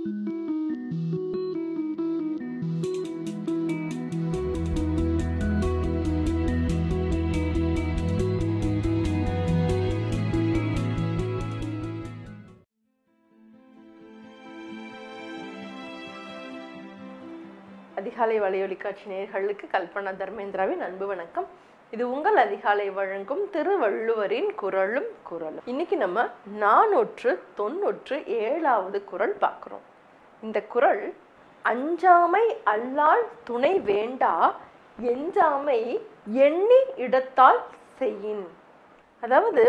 அதிகாலை வலையொலி காட்சி நேயர்களுக்கு கல்பனா தர்மேந்திராவின் அன்பு வணக்கம் இது உங்கள் அதிகாலை வழங்கும் திருவள்ளுவரின் குரலும் குரலும் இன்னைக்கு நம்ம நானூற்று தொண்ணூற்று ஏழாவது குரல் பார்க்குறோம் இந்த குரல் அஞ்சாமை அல்லால் துணை வேண்டா எஞ்சாமை எண்ணி இடத்தால் செய்யின் அதாவது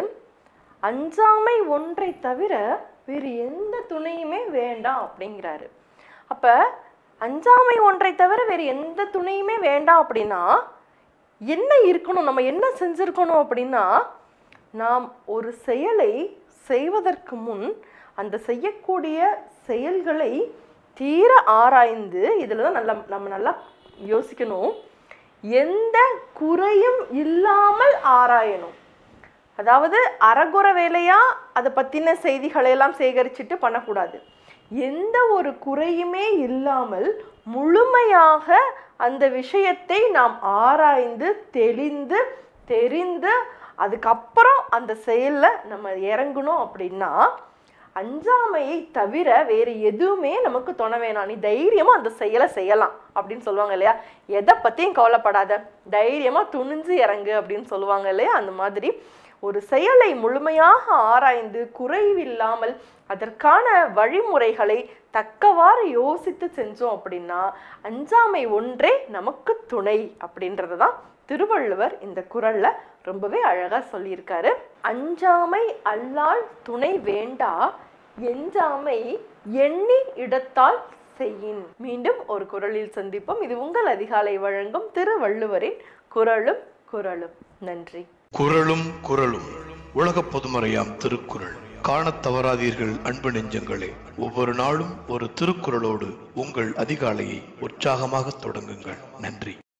அஞ்சாமை ஒன்றை தவிர வேறு எந்த துணையுமே வேண்டாம் அப்படிங்கிறாரு அப்ப அஞ்சாமை ஒன்றை தவிர வேறு எந்த துணையுமே வேண்டாம் அப்படின்னா என்ன இருக்கணும் நம்ம என்ன செஞ்சிருக்கணும் அப்படின்னா நாம் ஒரு செயலை செய்வதற்கு முன் அந்த செய்யக்கூடிய செயல்களை தீர ஆராய்ந்து இதில் தான் நல்லா நம்ம நல்லா யோசிக்கணும் எந்த குறையும் இல்லாமல் ஆராயணும் அதாவது அறகுற வேலையா அதை பற்றின செய்திகளை எல்லாம் சேகரிச்சுட்டு பண்ணக்கூடாது எந்த ஒரு குறையுமே இல்லாமல் முழுமையாக அந்த விஷயத்தை நாம் ஆராய்ந்து தெளிந்து தெரிந்து அதுக்கப்புறம் அந்த செயலில் நம்ம இறங்கணும் அப்படின்னா அஞ்சாமையை தவிர வேறு எதுவுமே நமக்கு துணை வேணாம் நீ தைரியமாக அந்த செயலை செய்யலாம் அப்படின்னு சொல்லுவாங்க இல்லையா எதை பற்றியும் கவலைப்படாத தைரியமாக துணிஞ்சு இறங்கு அப்படின்னு சொல்லுவாங்க இல்லையா அந்த மாதிரி ஒரு செயலை முழுமையாக ஆராய்ந்து குறைவில்லாமல் அதற்கான வழிமுறைகளை தக்கவாறு யோசித்து செஞ்சோம் அப்படின்னா அஞ்சாமை ஒன்றே நமக்கு துணை அப்படின்றது தான் திருவள்ளுவர் இந்த குரல்ல ரொம்பவே அழகா சொல்லியிருக்காரு அஞ்சாமை அல்லால் துணை வேண்டா எஞ்சாமை எண்ணி இடத்தால் செய்யின் மீண்டும் ஒரு குரலில் சந்திப்போம் இது உங்கள் அதிகாலை வழங்கும் திருவள்ளுவரின் குரலும் குரலும் நன்றி குரலும் குரலும் உலகப் பொதுமறையாம் திருக்குறள் காணத் தவறாதீர்கள் அன்பு நெஞ்சங்களே ஒவ்வொரு நாளும் ஒரு திருக்குறளோடு உங்கள் அதிகாலையை உற்சாகமாக தொடங்குங்கள் நன்றி